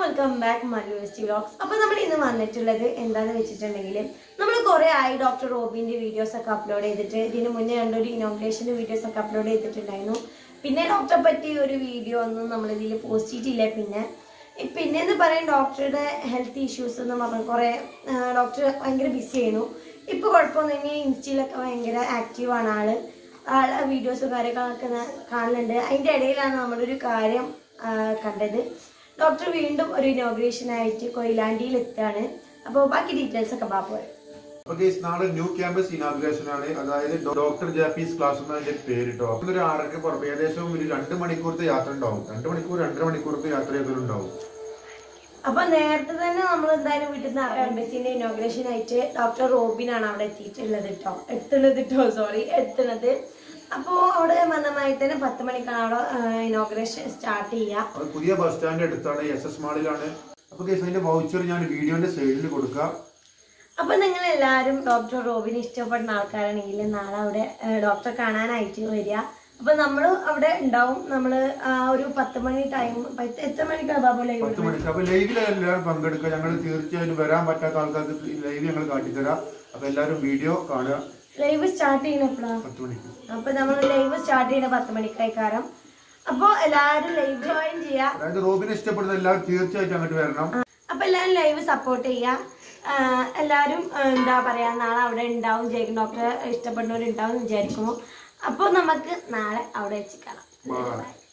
Welcome back Mallu S T vlogs അപ്പോൾ നമ്മൾ ഇന്ന് വന്നിട്ടുള്ളത് എന്താന്ന് വെച്ചിട്ടുണ്ടെങ്കിൽ നമ്മൾ കുറേ ആയി ഡോക്ടർ റോബിൻ്റെ വീഡിയോസ് ഒക്കെ അപ്ലോഡ് ചെയ്തിട്ട് ഇതിന് മുന്നേ കണ്ടൊരു ഇനോഗ്രേഷൻ്റെ വീഡിയോസ് ഒക്കെ അപ്ലോഡ് ചെയ്തിട്ടുണ്ടായിരുന്നു പിന്നെ ഡോക്ടറെ പറ്റി ഒരു വീഡിയോ ഒന്നും നമ്മൾ ഇതിൽ പോസ്റ്റ് ചെയ്തിട്ടില്ല പിന്നെ ഈ പിന്നെന്ന് പറയാൻ ഡോക്ടറുടെ ഹെൽത്ത് ഇഷ്യൂസ് എന്ന് പറഞ്ഞാൽ കുറേ ഡോക്ടർ ഭയങ്കര ബിസി ആയിരുന്നു ഇപ്പോൾ കുഴപ്പമൊന്നും ഇൻസ്റ്റയിലൊക്കെ ഭയങ്കര ആക്റ്റീവാണ് ആള് ആളെ വീഡിയോസും കാര്യങ്ങളൊക്കെ ഞാൻ കാണുന്നുണ്ട് അതിൻ്റെ ഇടയിലാണ് നമ്മളൊരു കാര്യം ആ, കണ്ടത് ഡോക്ടർ വീണ്ടും ഒരു ഇനോഗ്രേഷൻ ആയിട്ട് കൊയിലാണ്ടിയിൽ എത്തുകയാണ് അപ്പോൾ ബാക്കി ഡീറ്റെയിൽസ് ഒക്കെ ബാബു പറയും അപ്പൊ ഗൈസ് നാളെ ന്യൂ ക്യാമ്പസ് ഇനാഗുറേഷൻ ആണ് അതായത് ഡോക്ടർ ജാപ്പീസ് ക്ലാസ് എന്ന അതിന്റെ പേര് കേട്ടോ അപ്പൊ ഒരു ആറരക്ക് പുറമെ ഏകദേശം ഒരു രണ്ട് മണിക്കൂറത്തെ യാത്ര ഉണ്ടാവും രണ്ട് മണിക്കൂർ രണ്ടര മണിക്കൂറത്തെ യാത്ര ചെയ്തൊരു ഉണ്ടാവും അപ്പൊ നേരത്തെ തന്നെ നമ്മൾ എന്തായാലും വീട്ടിൽ നിന്ന് എംബസിന്റെ ഇനോഗ്രേഷൻ ആയിട്ട് ഡോക്ടർ റോബിനാണ് അവിടെ എത്തിയിട്ടുള്ളത് കേട്ടോ എത്തുന്നത് കേട്ടോ സോറി എത്തുന്നത് അപ്പോൾ അവിടെ നന്നായി തന്നെ പത്ത് മണിക്കാണ് അവിടെ ഇനോഗ്രേഷൻ സ്റ്റാർട്ട് ചെയ്യുക അത് പുതിയ ബസ് സ്റ്റാൻഡ് അടുത്താണ് എസ് എസ് മാളിലാണ് അപ്പൊ ഗൈസ് അതിന്റെ വൗച്ചർ ഞാൻ വീഡിയോന്റെ സൈഡിൽ കൊടുക്കാം അപ്പൊ നിങ്ങൾ എല്ലാവരും ഡോക്ടർ റോബിനെ ഇഷ്ടപ്പെടുന്ന ആൾക്കാരാണെങ്കിൽ നാളെ അവിടെ ഡോക്ടറെ കാണാനായിട്ട് വരിക അപ്പൊ നമ്മൾ അവിടെ ഉണ്ടാവും നമ്മള് ആ ഒരു പത്ത് മണി ടൈം എത്ര മണിക്കാണ് ബാബു ലൈവ് പത്ത് മണിക്ക് അപ്പൊ ലൈവിൽ എല്ലാവരും പങ്കെടുക്കുക ഞങ്ങൾ തീർച്ചയായും വരാൻ പറ്റാത്ത ആൾക്കാർക്ക് ലൈവ് ഞങ്ങൾ കാട്ടിത്തരാം അപ്പൊ എല്ലാവരും വീഡിയോ കാണുക ലൈവ് സ്റ്റാർട്ട് ചെയ്യുന്ന എപ്പോഴാണ് പത്ത് മണിക്ക് അപ്പൊ നമ്മൾ ലൈവ് സ്റ്റാർട്ട് ചെയ്യുന്ന പത്ത് മണിക്കായി കാരണം അപ്പൊ എല്ലാവരും ലൈവ് ജോയിൻ ചെയ്യാ അതായത് റോബിനെ ഇഷ്ടപ്പെടുന്ന എല്ലാവരും തീർച്ചയായിട്ടും അങ്ങോട്ട് വരണം അപ്പൊ എല്ലാവരും ലൈവ് സപ്പോർട്ട് ചെയ്യാ ആഹ് എല്ലാവരും ആഹ് എന്താ പറയാ നാളെ അവിടെ ഉണ്ടാവും ജയിക്കും ഡോക്ടറെ ഇഷ്ടപ്പെടുന്നവരുണ്ടാവും എന്ന് വിചാരിക്കുന്നു അപ്പൊ നമുക്ക് നാളെ അവിടെ വെച്ച് കാണാം Bye. Bye.